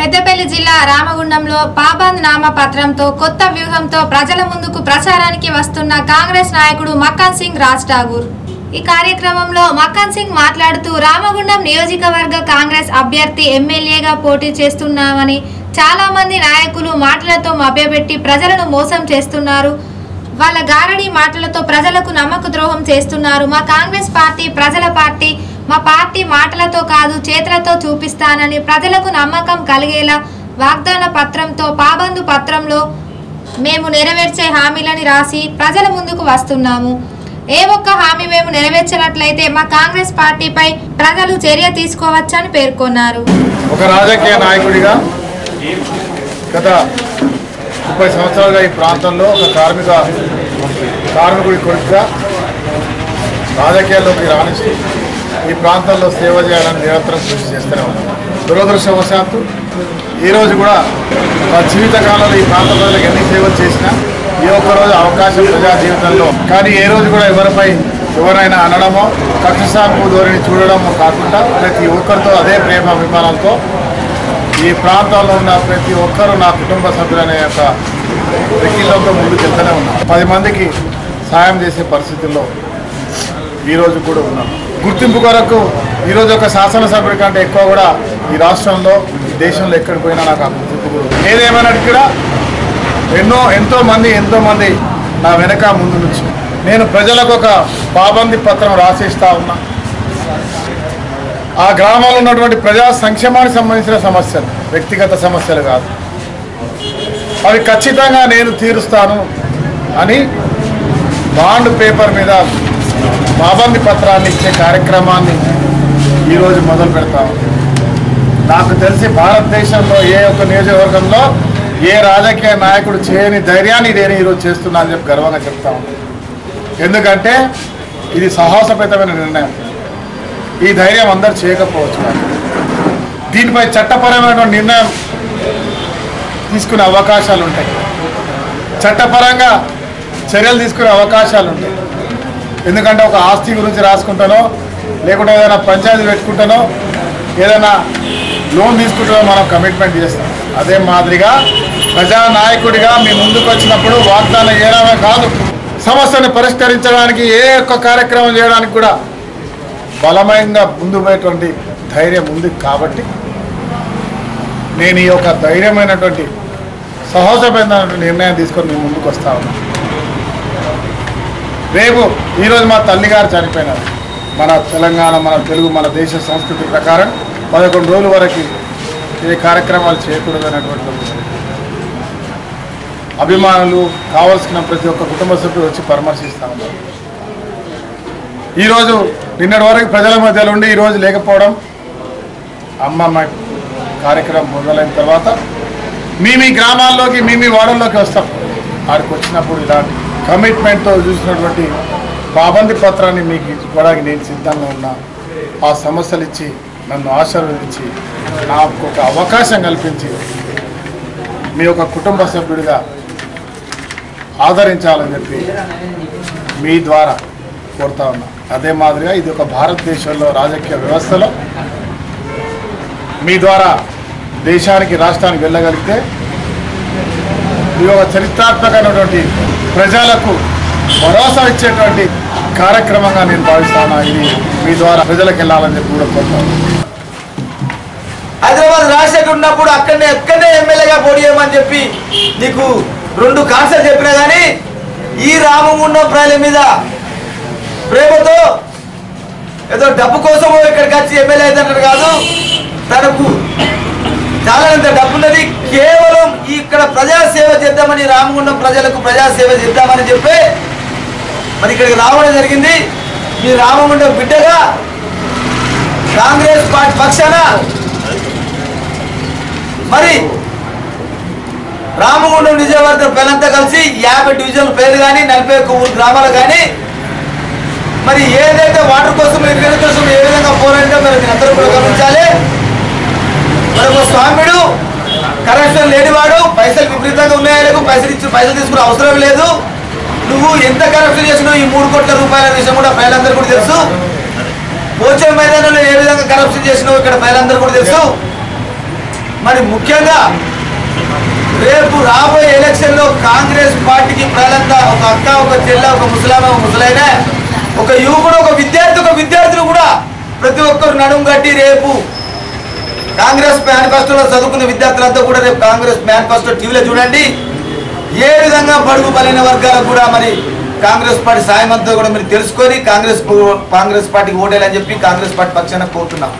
పెద్దపల్లి జిల్లా రామగుండంలో పాబంద్ నామపత్రంతో కొత్త వ్యూహంతో ప్రజల ముందుకు ప్రచారానికి వస్తున్న కాంగ్రెస్ నాయకుడు మక్కన్ సింగ్ రాజ్ ఠాగూర్ ఈ కార్యక్రమంలో మక్కన్ సింగ్ మాట్లాడుతూ రామగుండం నియోజకవర్గ కాంగ్రెస్ అభ్యర్థి ఎమ్మెల్యేగా పోటీ చేస్తున్నామని చాలా మంది నాయకులు మాటలతో మభ్యపెట్టి ప్రజలను మోసం చేస్తున్నారు వాళ్ళ గారడి మాటలతో ప్రజలకు నమ్మక ద్రోహం చేస్తున్నారు మా కాంగ్రెస్ పార్టీ ప్రజల పార్టీ మా పార్టీ మాటలతో కాదు చేతులతో చూపిస్తానని ప్రజలకు నమ్మకం కలిగేలా వాగ్దాన పత్రంతో పాబందు పత్రంలో మేము నెరవేర్చే హామీలని రాసి ప్రజల ముందుకు వస్తున్నాము ఏ ఒక్క హామీ మేము నెరవేర్చినట్లయితే మా కాంగ్రెస్ పార్టీపై ప్రజలు చర్య తీసుకోవచ్చని పేర్కొన్నారు ఒక రాజకీయ నాయకుడిగా గత ముప్పై సంవత్సరాలుగా ఈ ప్రాంతంలో ఒక కార్మిక కార్మికుడి కొడుకుగా రాజకీయాల్లోకి రాణిస్తూ ఈ ప్రాంతంలో సేవ చేయాలని నిరంతరం కృషి చేస్తూనే ఉన్నాం దురదృష్టవశాత్తు ఈరోజు కూడా మా జీవితకాలంలో ఈ ప్రాంత ప్రజలకు ఎన్ని సేవలు చేసినా ఏ ఒక్కరోజు అవకాశం ప్రజా జీవితంలో కానీ ఏ రోజు కూడా ఎవరిపై ఎవరైనా అనడమో కక్షసాకు ధోరణి చూడడమో కాకుండా ప్రతి ఒక్కరితో అదే ప్రేమ అభిమానంతో ఈ ప్రాంతాల్లో ఉన్న ప్రతి ఒక్కరూ నా కుటుంబ సభ్యులనే యొక్క వెకిల్లోతో ముందుకు వెళ్తూనే ఉన్నాం పది మందికి సాయం చేసే పరిస్థితుల్లో ఈరోజు కూడా ఉన్నాం గుర్తింపు కొరకు ఈరోజు ఒక శాసనసభ్యుడి కంటే ఎక్కువ కూడా ఈ రాష్ట్రంలో ఈ దేశంలో ఎక్కడికి పోయినా నాకు ఆ గుర్తింపు కూడా ఉంది. ఏదేమైనట్టు కూడా ఎన్నో ఎంతో మంది ఎంతో మంది నా వెనక ముందు నుంచి నేను ప్రజలకు ఒక పాబంది పత్రం రాసిస్తా ఉన్నా ఆ గ్రామాల్లో ఉన్నటువంటి ప్రజా సంక్షేమానికి సంబంధించిన సమస్యలు వ్యక్తిగత సమస్యలు కాదు అవి ఖచ్చితంగా నేను తీరుస్తాను అని బాండ్ పేపర్ మీద పాబంది పత్రాన్ని ఇచ్చే కార్యక్రమాన్ని ఈరోజు మొదలు పెడతాము నాకు తెలిసి భారతదేశంలో ఏ ఒక్క నియోజకవర్గంలో ఏ రాజకీయ నాయకుడు చేయని ధైర్యాన్ని నేను ఈరోజు చేస్తున్నా అని చెప్పి గర్వంగా చెప్తా ఉన్నాను ఎందుకంటే ఇది సాహసపేతమైన నిర్ణయం ఈ ధైర్యం అందరు చేయకపోవచ్చు మరి. దీనిపై చట్టపరమైనటువంటి నిర్ణయం తీసుకునే అవకాశాలు ఉంటాయి చట్టపరంగా చర్యలు తీసుకునే అవకాశాలు ఉంటాయి ఎందుకంటే ఒక ఆస్తి గురించి రాసుకుంటానో లేకుంటే ఏదైనా పంచాయతీ పెట్టుకుంటానో ఏదైనా లోన్ తీసుకుంటానో మనం కమిట్మెంట్ చేస్తాం అదే మాదిరిగా ప్రజానాయకుడిగా మీ ముందుకు వచ్చినప్పుడు వాగ్దానం చేయడమే కాదు సమస్యను పరిష్కరించడానికి ఏ ఒక్క కార్యక్రమం చేయడానికి కూడా బలమైనగా ముందు పోయేటువంటి ధైర్యం ఉంది కాబట్టి నేను ఈ యొక్క ధైర్యమైనటువంటి సహజమైనటువంటి నిర్ణయం తీసుకొని మీ ముందుకు వస్తా ఉన్నాను రేపు ఈరోజు మా తల్లిగారు చనిపోయినారు మన తెలంగాణ మన తెలుగు మన దేశ సంస్కృతి ప్రకారం పదకొండు రోజుల వరకు ఏ కార్యక్రమాలు చేయకూడదు అనేటువంటి ఉంది. అభిమానులు కావలసిన ప్రతి ఒక్క కుటుంబ సభ్యులు వచ్చి పరామర్శిస్తా ఉన్నారు ఈరోజు నిన్నటి వరకు ప్రజల మధ్యలో ఉండి ఈరోజు లేకపోవడం అమ్మమ్మ కార్యక్రమం మొదలైన తర్వాత మీ మీ గ్రామాల్లోకి మీ మీ వాడల్లోకి వస్తాం ఆడికి వచ్చినప్పుడు ఇలాంటి కమిట్మెంట్తో చూసినటువంటి పాబంది పత్రాన్ని మీకు ఇవ్వడానికి నేను సిద్ధంగా ఉన్నా ఆ సమస్యలు ఇచ్చి నన్ను ఆశీర్వదించి నాకు ఒక అవకాశం కల్పించి మీ యొక్క కుటుంబ సభ్యుడిగా ఆదరించాలని చెప్పి మీ ద్వారా కోరుతా ఉన్నా అదే మాదిరిగా ఇది ఒక భారతదేశంలో రాజకీయ వ్యవస్థలో మీ ద్వారా దేశానికి రాష్ట్రానికి వెళ్ళగలిగితే ఇది ఒక చరిత్రాత్మకమైనటువంటి ప్రజలకు భరోసా ఇచ్చేటువంటి కార్యక్రమంగా నేను భావిస్తాను ఇది మీ ద్వారా ప్రజలకు వెళ్ళాలని చెప్పి కూడా కోరుతాను హైదరాబాద్ రాజశేఖర్ ఉన్నప్పుడు అక్కడనే ఎక్కడనే ఎమ్మెల్యేగా పోటీ చేయమని చెప్పి నీకు రెండు కాన్సెప్ట్ చెప్పినా కానీ ఈ రామగుండం ప్రజల మీద ప్రేమతో ఏదో డబ్బు కోసం ఇక్కడికి వచ్చి ఎమ్మెల్యే అవుతుంటారు కాదు తనకు చాలా అంత డబ్బు ఉన్నది కేవలం ఇక్కడ ప్రజాసేవ చేద్దామని రామగుండం ప్రజలకు ప్రజాసేవ చేద్దామని చెప్పి మరి ఇక్కడికి రావడం జరిగింది మీ రామగుండం బిడ్డగా కాంగ్రెస్ పార్టీ పక్షాన మరి రామగుండం నిజవర్గం పేర్లంతా కలిసి యాభై డివిజన్ల పేర్లు కానీ నలభై ఒక్క ఊరు గ్రామాలు కానీ మరి ఏదైతే వాటర్ కోసం ఇరిగేషన్ కోసం ఏ విధంగా పోరాటం మరి మీరు అందరూ కూడా గమనించాలి మరి ఒక స్వామిడు కరెక్షన్ లేనివాడు పైసలు విపరీతంగా ఉన్నాయా లేవు పైసలు ఇచ్చి పైసలు తీసుకునే అవసరం లేదు నువ్వు ఎంత కరప్షన్ చేసినావు ఈ మూడు కోట్ల రూపాయల విషయం కూడా ప్రజలందరూ కూడా తెలుసు పోచే మైదానంలో ఏ విధంగా కరప్షన్ చేసినావు ఇక్కడ ప్రజలందరూ కూడా తెలుసు మరి ముఖ్యంగా రేపు రాబోయే ఎలక్షన్ లో కాంగ్రెస్ పార్టీకి ప్రజలంతా ఒక అక్క ఒక చెల్ల ఒక ముసలామ ఒక ముసలైన ఒక యువకుడు ఒక విద్యార్థి ఒక విద్యార్థులు కూడా ప్రతి ఒక్కరు నడుము కట్టి రేపు కాంగ్రెస్ మేనిఫెస్టోలో చదువుకున్న విద్యార్థులంతా కూడా రేపు కాంగ్రెస్ మేనిఫెస్టో టీవీలో చూడండి ఏ విధంగా బడుగు బలైన వర్గాలకు కూడా మరి కాంగ్రెస్ పార్టీ సాయం అంతా కూడా మీరు తెలుసుకొని కాంగ్రెస్ కాంగ్రెస్ పార్టీకి ఓటేయాలని చెప్పి కాంగ్రెస్ పార్టీ పక్షాన కోరుతున్నాం